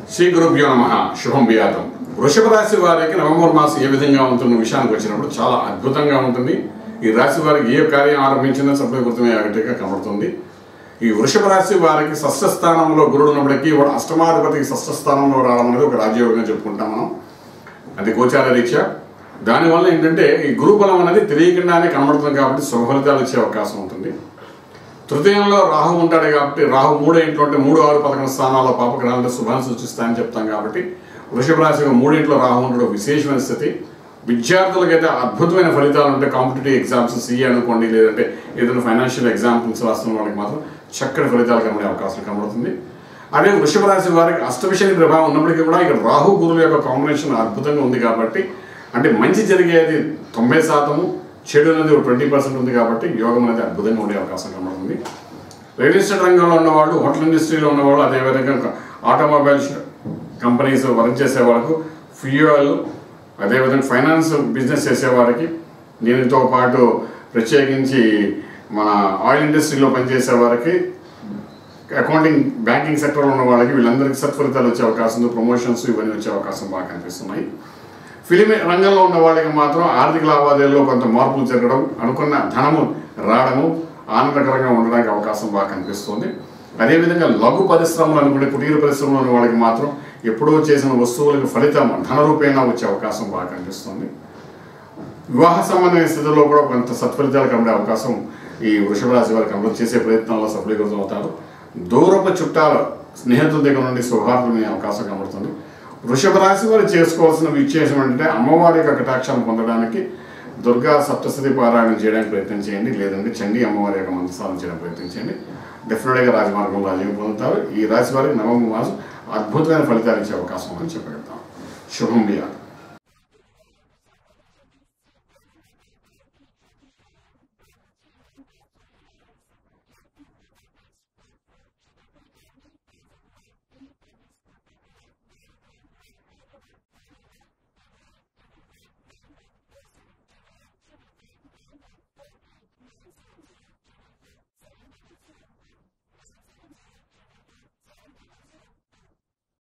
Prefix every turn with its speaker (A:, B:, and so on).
A: శ్రీ గురుభ్యో నమ శుభం వ్యాతం వృషభ రాశి వారికి నవంబర్ మాసం ఏ విధంగా ఉంటున్న విషయానికి వచ్చినప్పుడు చాలా అద్భుతంగా ఉంటుంది ఈ రాశి వారికి ఏ కార్యం ఆరంభించినా సఫలీకృతమే ఆగటిగా కనబడుతుంది ఈ వృషభ రాశి వారికి షష్ఠ స్థానంలో గురుడు ఉన్నప్పటికీ వాడు అష్టమాధిపతికి షష్ఠ స్థానంలో రావడం అనేది ఒక రాజ్యయోగంగా చెప్పుకుంటాం మనం అది గోచార రీత్యా దానివల్ల ఏంటంటే ఈ గురు బలం అనేది తెలియకుండానే కనబడుతుంది కాబట్టి శుభ ఫలితాలు వచ్చే అవకాశం ఉంటుంది తృతీయంలో రాహు ఉంటాడు కాబట్టి రాహు మూడో ఇంట్లో అంటే మూడు ఆరు పదకొండు స్థానాల్లో పాపగ్రహాలతో శుభాన్ని సూచిస్తాయని చెప్తాం కాబట్టి వృషభ రాశిగా మూడింట్లో రాహు ఉండడం విశేషమైన స్థితి విద్యార్థులకైతే అద్భుతమైన ఫలితాలు ఉంటాయి కాంపిటేటివ్ ఎగ్జామ్స్ సిఏ అనుకోండి లేదంటే ఏదైనా ఫైనాన్షియల్ ఎగ్జామ్స్ రాస్తున్న వాళ్ళకి మాత్రం చక్కటి ఫలితాలు కనబడే అవకాశం కనబడుతుంది అదే వృషభ రాశి వారికి అష్టవిషయ ప్రభావం ఉన్నప్పటికీ కూడా ఇక్కడ రాహు గురువుల యొక్క కాంబినేషన్ అద్భుతంగా ఉంది కాబట్టి అంటే మంచి జరిగేది తొంభై శాతము చెడు అనేది ఒక ట్వంటీ పర్సెంట్ ఉంది కాబట్టి యోగం అనేది అద్భుతంగా ఉండే అవకాశం కనబడుతుంది రియల్ ఎస్టేట్ రంగంలో ఉన్నవాళ్ళు హోటల్ ఇండస్ట్రీలో ఉన్నవాళ్ళు అదేవిధంగా ఆటోమొబైల్స్ కంపెనీస్ వర్క్ చేసే వాళ్ళకు ఫ్యూయల్ అదేవిధంగా ఫైనాన్స్ బిజినెస్ చేసేవారికి దీనితో పాటు ప్రత్యేకించి మన ఆయిల్ ఇండస్ట్రీలో పనిచేసే వారికి అకౌంటింగ్ బ్యాంకింగ్ సెక్టర్లో ఉన్న వాళ్ళకి వీళ్ళందరికీ సత్ఫలితాలు వచ్చే అవకాశం ఉంది ప్రమోషన్స్ ఇవన్నీ వచ్చే అవకాశం బాగా కనిపిస్తున్నాయి ఫిలిం రంగంలో ఉన్న వాళ్ళకి మాత్రం ఆర్థిక లావాదేవీల్లో కొంత మార్పులు జరగడం అనుకున్న ధనము రావడము ఆనందకరంగా ఉండడానికి అవకాశం బాగా కనిపిస్తుంది అదేవిధంగా లఘు పరిశ్రమలు అనుకునే కుటీర పరిశ్రమలు ఉన్న వాళ్ళకి మాత్రం ఎప్పుడో చేసిన వస్తువులకు ఫలితం ధన రూపేణా వచ్చే అవకాశం బాగా కనిపిస్తుంది వివాహ సంబంధమైన స్థితిలో కూడా కొంత సత్ఫలితాలు కనబడే అవకాశం ఈ వృషభ రాశి వారికి అమలు చేసే ప్రయత్నాల్లో సఫలీకృతం అవుతారు దూరపు చుట్టాలు స్నేహితుల దగ్గర నుండి సౌహార్దమే అవకాశం కనబడుతుంది వృషభ రాశి వారు చేసుకోవాల్సిన విశేషం అంటే అమ్మవారి యొక్క కటాక్షాన్ని పొందడానికి దుర్గా సప్తశతి పారాయణం చేయడానికి ప్రయత్నం చేయండి లేదంటే చండీ అమ్మవారి యొక్క మంత్రసారం చేయడానికి ప్రయత్నం చేయండి డెఫినెట్గా రాజమార్గంలో రాజ్యం పొందుతారు ఈ రాశి వారికి నవంబర్ మాసం అద్భుతమైన ఫలితాలు ఇచ్చే అవకాశం అని చెప్పగలుగుతాం శుభం బియాలి